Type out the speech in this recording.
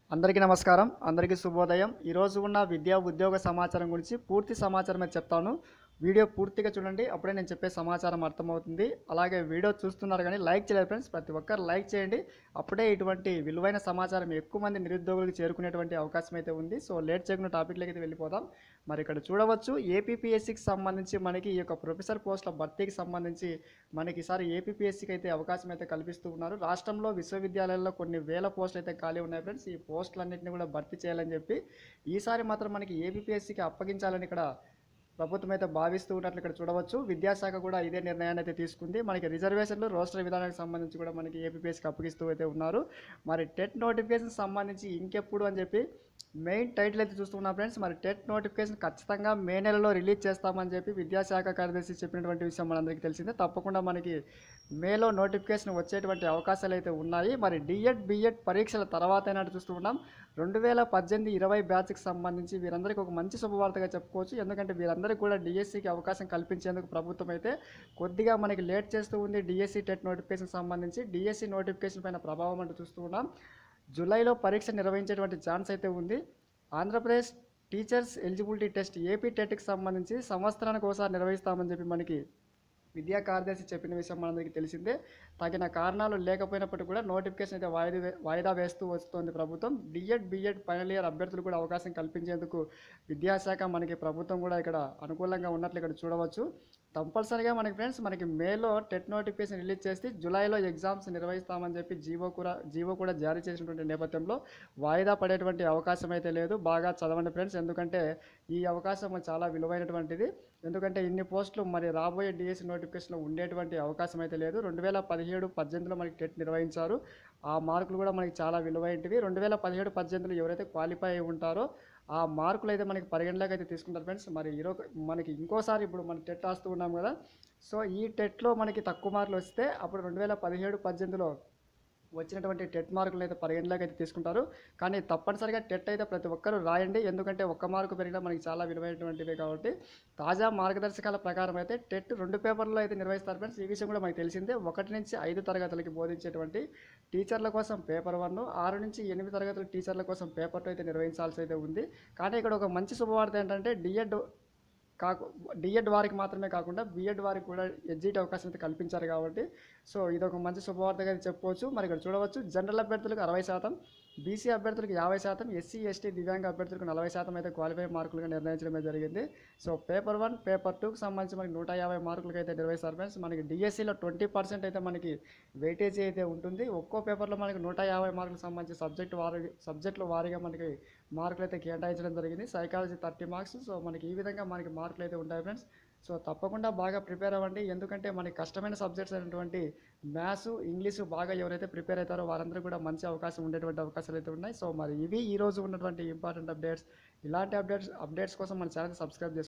అందరికీ నమస్కారం అందరికీ శుభోదయం ఈరోజు ఉన్న విద్యా ఉద్యోగ సమాచారం గురించి పూర్తి సమాచారం అయితే చెప్తాను వీడియో పూర్తిగా చూడండి అప్పుడే నేను చెప్పే సమాచారం అర్థమవుతుంది అలాగే వీడియో చూస్తున్నారు కానీ లైక్ చేయలేదు ఫ్రెండ్స్ ప్రతి ఒక్కరు లైక్ చేయండి అప్పుడే ఇటువంటి విలువైన సమాచారం ఎక్కువ మంది నిరుద్యోగులకు చేరుకునేటువంటి అవకాశం అయితే ఉంది సో లేట్ చేయకుండా టాపిక్లోకి అయితే వెళ్ళిపోదాం మరి ఇక్కడ చూడవచ్చు ఏపీపీఎస్సికి సంబంధించి మనకి ఈ యొక్క ప్రొఫెసర్ పోస్టుల భర్తీకి సంబంధించి మనకి ఈసారి ఏపీపీఎస్సికి అయితే అవకాశం అయితే కల్పిస్తూ ఉన్నారు రాష్ట్రంలో విశ్వవిద్యాలయాల్లో కొన్ని వేల పోస్టులు అయితే ఖాళీ ఉన్నాయి ఫ్రెండ్స్ ఈ పోస్టులన్నింటినీ కూడా భర్తీ చేయాలని చెప్పి ఈసారి మాత్రం మనకి ఏపీపీఎస్సికి అప్పగించాలని ఇక్కడ ప్రభుత్వం అయితే భావిస్తూ ఉన్నట్లు ఇక్కడ చూడవచ్చు విద్యాశాఖ కూడా ఇదే నిర్ణయాన్ని అయితే తీసుకుంది మనకి రిజర్వేషన్లు రోస్టర్ విధానానికి సంబంధించి కూడా మనకి ఏపీఎస్కి అప్పగిస్తూ అయితే ఉన్నారు మరి టెట్ నోటిఫికేషన్ సంబంధించి ఇంకెప్పుడు అని చెప్పి మెయిన్ టైటిల్ అయితే చూస్తున్నాం ఫ్రెండ్స్ మరి టెట్ నోటిఫికేషన్ ఖచ్చితంగా మే నెలలో రిలీజ్ చేస్తామని చెప్పి విద్యాశాఖ కార్యదర్శి చెప్పినటువంటి విషయం మనందరికీ తెలిసిందే తప్పకుండా మనకి మేలో నోటిఫికేషన్ వచ్చేటువంటి అవకాశాలు అయితే ఉన్నాయి మరి డిఎడ్ బిఎడ్ పరీక్షల తర్వాత అయినట్టు చూస్తూ ఉన్నాం రెండు వేల పద్దెనిమిది ఇరవై బ్యాచ్కి సంబంధించి వీరందరికీ ఒక మంచి శుభవార్తగా చెప్పుకోవచ్చు ఎందుకంటే వీరందరికీ కూడా డిఎస్సికి అవకాశం కల్పించేందుకు ప్రభుత్వం అయితే కొద్దిగా మనకి లేట్ చేస్తూ ఉంది డిఎస్సి టెట్ నోటిఫికేషన్ సంబంధించి డిఎస్సి నోటిఫికేషన్ పైన ప్రభావం అంటూ చూస్తూ ఉన్నాం జూలైలో పరీక్ష నిర్వహించేటువంటి ఛాన్స్ అయితే ఉంది Andhra Pradesh teachers eligibility test AP టెట్కి సంబంధించి సంవత్సరానికి ఒకసారి నిర్వహిస్తామని చెప్పి మనకి విద్యా కార్యదర్శి చెప్పిన విషయం మనందరికీ తెలిసిందే తగిన కారణాలు లేకపోయినప్పటికీ కూడా నోటిఫికేషన్ అయితే వాయిదా వే- వాయిదా వేస్తూ వస్తోంది ప్రభుత్వం డిఎడ్ బిఎడ్ ఫైనల్ ఇయర్ అభ్యర్థులు కూడా అవకాశం కల్పించేందుకు విద్యాశాఖ మనకి ప్రభుత్వం కూడా ఇక్కడ అనుకూలంగా ఉన్నట్లు ఇక్కడ చూడవచ్చు కంపల్సరీగా మనకి ఫ్రెండ్స్ మనకి మేలో టెట్ నోటిఫికేషన్ రిలీజ్ చేసి జూలైలో ఎగ్జామ్స్ నిర్వహిస్తామని చెప్పి జీవో కూడా జీవో కూడా జారీ చేసినటువంటి నేపథ్యంలో వాయిదా పడేటువంటి అవకాశం అయితే లేదు బాగా చదవండి ఫ్రెండ్స్ ఎందుకంటే ఈ అవకాశం చాలా విలువైనటువంటిది ఎందుకంటే ఇన్ని పోస్టులు మరి రాబోయే డిఎస్సి నోటిఫికేషన్లో ఉండేటువంటి అవకాశం అయితే లేదు రెండు వేల పదిహేడు పద్దెనిమిదిలో మనకి టెట్ నిర్వహించారు ఆ మార్కులు కూడా మనకి చాలా విలువైనవి రెండు వేల పదిహేడు పద్దెనిమిదిలో ఎవరైతే క్వాలిఫై అయి ఉంటారో ఆ మార్కులు అయితే మనకి పరిగణలోకి అయితే తీసుకుంటారు ఫ్రెండ్స్ మరి ఈరోజు మనకి ఇంకోసారి ఇప్పుడు మనం టెట్ రాస్తూ ఉన్నాం కదా సో ఈ టెట్లో మనకి తక్కువ మార్కులు వస్తే అప్పుడు రెండు వేల పదిహేడు పద్దెనిమిదిలో వచ్చినటువంటి టెట్ మార్కులు అయితే పరిగణలోకి అయితే తీసుకుంటారు కానీ తప్పనిసరిగా టెట్ అయితే ప్రతి ఒక్కరూ రాయండి ఎందుకంటే ఒక్క మార్కు పెరిగినా మనకి చాలా విలువైనటువంటివి కాబట్టి తాజా మార్గదర్శకాల ప్రకారం అయితే టెట్ రెండు పేపర్లో అయితే నిర్వహిస్తారు ఫ్రెండ్స్ ఈ విషయం కూడా మనకి తెలిసిందే ఒకటి నుంచి ఐదు తరగతులకి బోధించేటువంటి టీచర్ల కోసం పేపర్ వన్ ఆరు నుంచి ఎనిమిది తరగతుల టీచర్ల కోసం పేపర్ టూ అయితే నిర్వహించాల్సి అయితే ఉంది కానీ ఇక్కడ ఒక మంచి శుభవార్త ఏంటంటే డిఎడ్ కాకు డిఎడ్ వారికి మాత్రమే కాకుండా బిఎడ్ వారికి కూడా ఎగ్జిట్ అవకాశం అయితే కల్పించారు కాబట్టి సో ఇది ఒక మంచి శుభవార్తగా అయితే చెప్పుకోవచ్చు మరి ఇక్కడ చూడవచ్చు జనరల్ అభ్యర్థులకు అరవై శాతం బీసీ అభ్యర్థులకు యాభై శాతం ఎస్సీ ఎస్టీ దివ్యాంగ అభ్యర్థులకు నలభై శాతం అయితే క్వాలిఫై మార్కులుగా నిర్ణయించడమే జరిగింది సో పేపర్ వన్ పేపర్ టూకి సంబంధించి మనకి నూట యాభై మార్కులకి అయితే నిర్వహిస్తారు ఫ్రెండ్స్ మనకి డిఎస్సిలో ట్వంటీ పర్సెంట్ అయితే మనకి వెయిటేజీ అయితే ఉంటుంది ఒక్కో పేపర్లో మనకి నూట యాభై మార్కులకు సంబంధించి సబ్జెక్ట్ వారి సబ్జెక్టుల వారీగా మనకి మార్కులు అయితే కేటాయించడం జరిగింది సైకాలజీ థర్టీ మార్క్స్ సో మనకి ఈ విధంగా మనకి మార్కులు అయితే ఉంటాయి ఫ్రెండ్స్ సో తప్పకుండా బాగా ప్రిపేర్ అవ్వండి ఎందుకంటే మనకి కష్టమైన సబ్జెక్ట్స్ అయినటువంటి మ్యాథ్స్ ఇంగ్లీషు బాగా ఎవరైతే ప్రిపేర్ అవుతారో వారందరూ కూడా మంచి అవకాశం ఉండేటువంటి అవకాశాలు అయితే ఉన్నాయి సో మరి ఇవి ఈ రోజు ఉన్నటువంటి ఇంపార్టెంట్ అప్డేట్స్ ఇలాంటి అప్డేట్స్ అప్డేట్స్ కోసం మన ఛానల్ సబ్స్క్రైబ్ చేసుకోండి